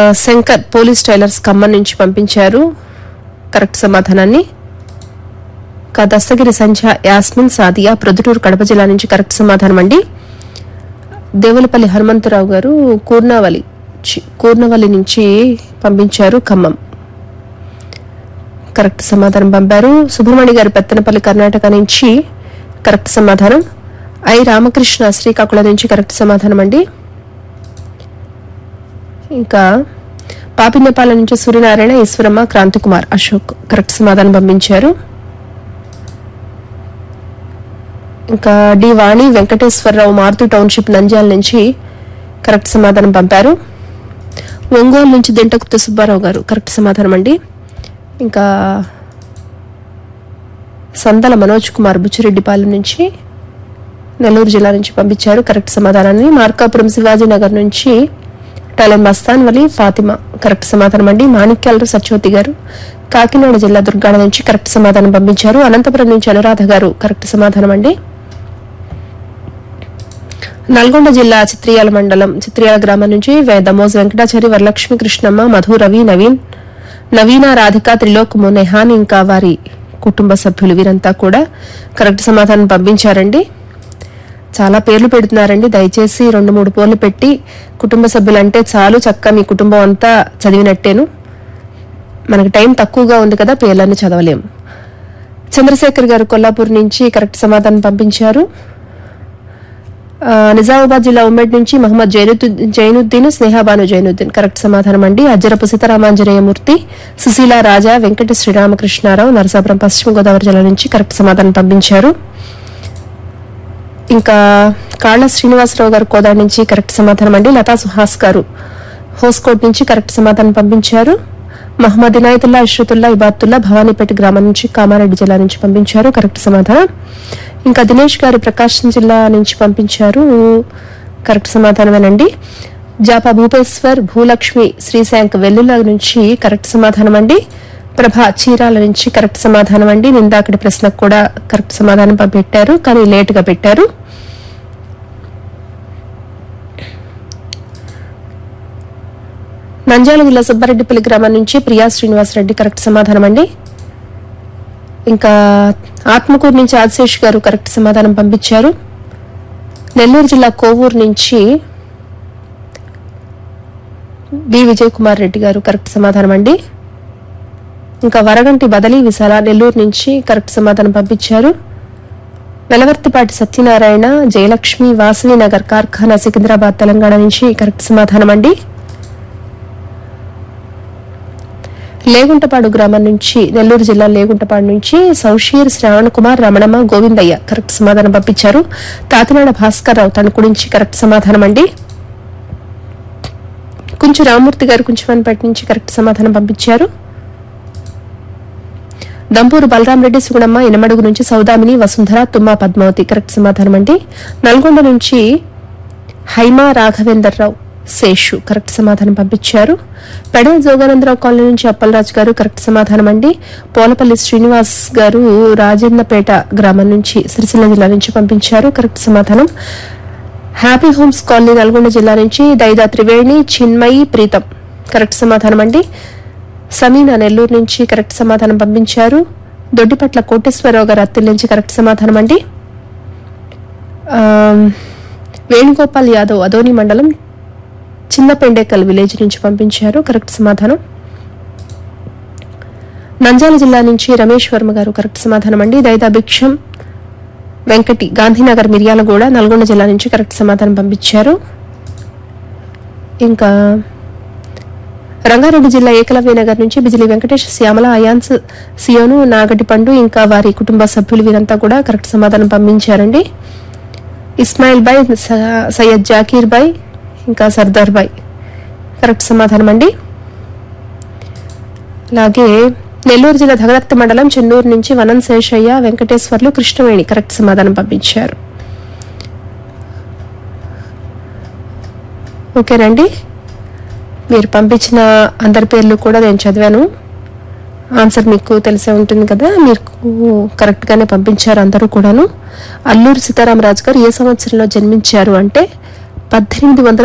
Shankar police tailors Khammam నుంచి పంపించారు correct సమాధానాన్ని ఇంకా దస్తగిరి సంధ్య యాస్మిన్ సాదియా ప్రొద్దుటూరు కడప జిల్లా నుంచి కరెక్ట్ సమాధానం అండి దేవులపల్లి హనుమంతరావు గారు కూర్నావలి చి- కూర్నవల్లి నుంచి పంపించారు ఖమ్మం కరెక్ట్ సమాధానం పంపారు సుబ్రహ్మణ్య గారు పెత్తనపల్లి కర్ణాటక నుంచి కరెక్ట్ సమాధానం ఐ రామకృష్ణ శ్రీకాకుళం నుంచి కరెక్ట్ సమాధానం అండి ఇంకా పాపినేపాల నుంచి సూర్యనారాయణ ఈశ్వరమ్మ క్రాంతికుమార్ అశోక్ కరెక్ట్ సమాధానం పంపించారు ఇంకా డి వాణి వెంకటేశ్వరరావు మారుతు టౌన్షిప్ నంద్యాల నుంచి కరెక్ట్ సమాధానం పంపారు ఒంగోలు నుంచి దింటకుత్త సుబ్బారావు గారు కరెక్ట్ సమాధానం అండి ఇంకా సందల మనోజ్ కుమార్ బుచ్చిరెడ్డిపాలెం నుంచి నెల్లూరు జిల్లా నుంచి పంపించారు కరెక్ట్ సమాధానాన్ని మార్కాపురం శివాజీనగర్ నుంచి టైలర్ మస్తాన్ వలి ఫాతిమా కరెక్ట్ సమాధానం అండి మాణిక్యాలరు సత్యవతి గారు కాకినాడ జిల్లా దుర్గాడ నుంచి కరెక్ట్ సమాధానం పంపించారు అనంతపురం నుంచి అనురాధ గారు కరెక్ట్ సమాధానం అండి నల్గొండ జిల్లా చిత్రియాల మండలం చిత్రియాల గ్రామం నుంచి వే- దమోజ్ వెంకటాచారి వరలక్ష్మి కృష్ణమ్మ మధు రవి నవీన్ నవీన రాధిక త్రిలోకము నెహాన్ ఇంకా వారి కుటుంబ సభ్యులు వీరంతా కూడా కరెక్ట్ సమాధానం పంపించారండి చాలా పేర్లు పెడుతున్నారండి దయచేసి రెండు మూడు పేర్లు పెట్టి కుటుంబ సభ్యులంటే చాలు చక్క మీ కుటుంబం అంతా చదివినట్టేను మనకి టైం తక్కువగా ఉంది కదా పేర్లన్నీ చదవలేము చంద్రశేఖర్ గారు కొల్లాపూర్ నుంచి కరెక్ట్ సమాధానం పంపించారు ఆ, నిజామాబాద్ జిల్లా ఉమ్మడి నుంచి మహమ్మద్ జైనుద్దీన్ జైనుద్దీన్ స్నేహాబాను జైనుద్దీన్ కరెక్ట్ సమాధానం అండి అజ్జరపు సీతారామాంజనేయమూర్తి సుశీల రాజా వెంకట శ్రీరామకృష్ణారావు నరసాపురం పశ్చిమ గోదావరి జిల్లా నుంచి కరెక్ట్ సమాధానం పంపించారు ఇంకా కాళ్ళ శ్రీనివాసరావు గారు కోదాడి నుంచి కరెక్ట్ సమాధానం అండి లతా సుహాస్ గారు హోస్కోట్ నుంచి కరెక్ట్ సమాధానం పంపించారు మహమ్మద్ ఇనాయతుల్లా ఇష్రతుల్లా ఇబాతుల్లా భవానీపేట గ్రామం నుంచి కామారెడ్డి జిల్లా నుంచి పంపించారు కరెక్ట్ సమాధానం ఇంకా దినేష్ గారు ప్రకాశం జిల్లా నుంచి పంపించారు కరెక్ట్ సమాధానమేనండి జాపా భూపేశ్వర్ భూలక్ష్మి శ్రీశాంక్ వెల్లుల నుంచి కరెక్ట్ సమాధానం అండి ప్రభా చీరాల నుంచి కరెక్ట్ సమాధానం అండి నిందాకటి ప్రశ్నకు కూడా కరెక్ట్ సమాధానం పెట్టారు కానీ లేట్ గా పెట్టారు నంద్యాల జిల్లా సుబ్బారెడ్డిపల్లి గ్రామం నుంచి ప్రియా శ్రీనివాసరెడ్డి కరెక్ట్ సమాధానం అండి ఇంకా ఆత్మకూరు నుంచి ఆదిశేష్ గారు కరెక్ట్ సమాధానం పంపించారు నెల్లూరు జిల్లా కోవూరు నుంచి బి విజయ్ కుమార్ రెడ్డి గారు కరెక్ట్ సమాధానం అండి ఇంకా వరగంటి బదలి విశాల నెల్లూరు నుంచి కరెక్ట్ సమాధానం పంపించారు వెలవర్తిపాటి సత్యనారాయణ జయలక్ష్మి వాసవి నగర్ కార్ఖానా సికింద్రాబాద్ తెలంగాణ నుంచి కరెక్ట్ సమాధానం అండి లేగుంటపాడు గ్రామం నుంచి నెల్లూరు జిల్లా లేగుంటపాడు నుంచి సౌషీర్ శ్రావణ్ కుమార్ రమణమ్మ గోవిందయ్య కరెక్ట్ సమాధానం పంపించారు తాతినాడ భాస్కర్ రావు తణుకు నుంచి కరెక్ట్ సమాధానం అండి కొంచెం రామూర్తి గారు కొంచెంపేట నుంచి కరెక్ట్ సమాధానం పంపించారు దంపూరు బలరాం రెడ్డి సుగుణమ్మ ఇనమడుగు నుంచి సౌదామిని వసుంధర తుమ్మా పద్మావతి కరెక్ట్ సమాధానం అండి నల్గొండ నుంచి హైమా రాఘవేందర్ రావు శేషు కరెక్ట్ సమాధానం పంపించారు పెడ జోగానందరావు కాలనీ నుంచి అప్పలరాజు గారు కరెక్ట్ సమాధానం అండి పోలపల్లి శ్రీనివాస్ గారు రాజన్నపేట గ్రామం నుంచి సిరిసిల్ల జిల్లా నుంచి పంపించారు కరెక్ట్ సమాధానం హ్యాపీ హోమ్స్ కాలనీ నల్గొండ జిల్లా నుంచి దైదా త్రివేణి చిన్మయి ప్రీతం కరెక్ట్ సమాధానం అండి సమీనా నెల్లూరు నుంచి కరెక్ట్ సమాధానం పంపించారు దొడ్డిపట్ల కోటేశ్వరరావు గారు అత్తిల్ నుంచి కరెక్ట్ సమాధానం అండి ఆమ్, వేణుగోపాల్ యాదవ్ అదోని మండలం చిన్న పెండేకల్ విలేజ్ నుంచి పంపించారు కరెక్ట్ సమాధానం నంద్యాల జిల్లా నుంచి రమేష్ వర్మ గారు కరెక్ట్ సమాధానం అండి దైదా భిక్షం వెంకటి గాంధీనగర్ మిర్యాలగూడ నల్గొండ జిల్లా నుంచి కరెక్ట్ సమాధానం పంపించారు ఇంకా రంగారెడ్డి జిల్లా ఏకలవ్య నగర్ నుంచి బిజిలి వెంకటేష్ శ్యామల అయాన్స్ సియోను నాగటి పండు ఇంకా వారి కుటుంబ సభ్యులు వీరంతా కూడా కరెక్ట్ సమాధానం పంపించారండి ఇస్మాయిల్ బాయ్ స- సయ్యద్ జాకీర్ బాయ్ ఇంకా సర్దార్ బాయ్ కరెక్ట్ సమాధానం అండి అలాగే నెల్లూరు జిల్లా ధగరక్త మండలం చెన్నూరు నుంచి వనం శేషయ్య వెంకటేశ్వర్లు కృష్ణవేణి కరెక్ట్ సమాధానం పంపించారు ఓకేనండి మీరు పంపించిన అందరి పేర్లు కూడా నేను చదివాను ఆన్సర్ మీకు తెలిసే ఉంటుంది కదా మీకు కరెక్ట్ గానే పంపించారు అందరూ కూడాను అల్లూరు సీతారామరాజు గారు ఏ సంవత్సరంలో జన్మించారు అంటే పద్దెనిమిది వందల